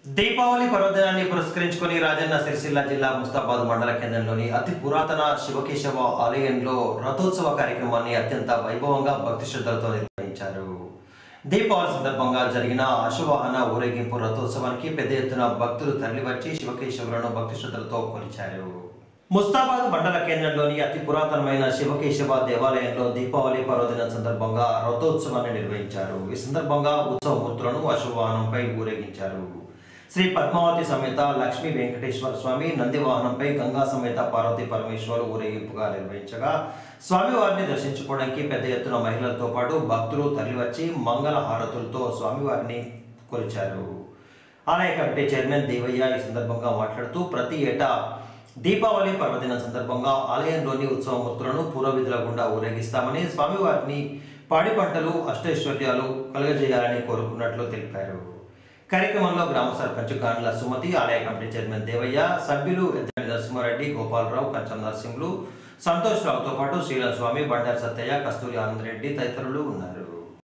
దీపావళి పర్వదినాన్ని పురస్కరించుకొని రాజన్న సిరిసిల్ల జిల్లా ముస్తాబాద్ మండల కేంద్రంలోని అతి పురాతన శివకేశవ ఆలయంలో రథోత్సవ కార్యక్రమాన్ని అత్యంత వైభవంగా భక్తి శ్రద్ధలతో నిర్వహించారు దీపావళి సందర్భంగా జరిగిన అశ్వవాహన ఊరేగింపు రథోత్సవానికి పెద్ద ఎత్తున భక్తులు తరలివచ్చి శివకేశవులను భక్తి శ్రద్ధలతో కొలిచారు ముస్తాబాద్ మండల కేంద్రంలోని అతి పురాతనమైన శివకేశవ దేవాలయంలో దీపావళి పర్వదినం సందర్భంగా రథోత్సవాన్ని నిర్వహించారు ఈ సందర్భంగా ఉత్సవమూర్తులను అశ్వవాహనంపై ఊరేగించారు శ్రీ పద్మావతి సమేత లక్ష్మీ వెంకటేశ్వర స్వామి నంది వాహనంపై గంగా సమేత పార్వతీ పరమేశ్వరు ఊరేగింపుగా నిర్వహించగా స్వామివారిని దర్శించుకోవడానికి పెద్ద ఎత్తున మహిళలతో పాటు భక్తులు తరలివచ్చి మంగళ హారతులతో స్వామివారిని కొలిచారు ఆలయ కమిటీ చైర్మన్ దేవయ్య ఈ సందర్భంగా మాట్లాడుతూ ప్రతి ఏటా దీపావళి పర్వదినం సందర్భంగా ఆలయంలోని ఉత్సవమూర్తులను పూర్వవిధుల గుండా ఊరేగిస్తామని స్వామివారిని పాడి పంటలు అష్టైశ్వర్యాలు కలుగజేయాలని కోరుకున్నట్లు తెలిపారు కార్యక్రమంలో గ్రామ సర్పంచ్ గాండ్ల సుమతి ఆలయ కమిటీ చైర్మన్ దేవయ్య సభ్యులు ఎద్దని నరసింహారెడ్డి గోపాలరావు కంచం నరసింహులు సంతోష్ రావుతో పాటు శ్రీరామ్ స్వామి బండారు సత్తయ్య కస్తూరి ఆనందరెడ్డి తదితరులు ఉన్నారు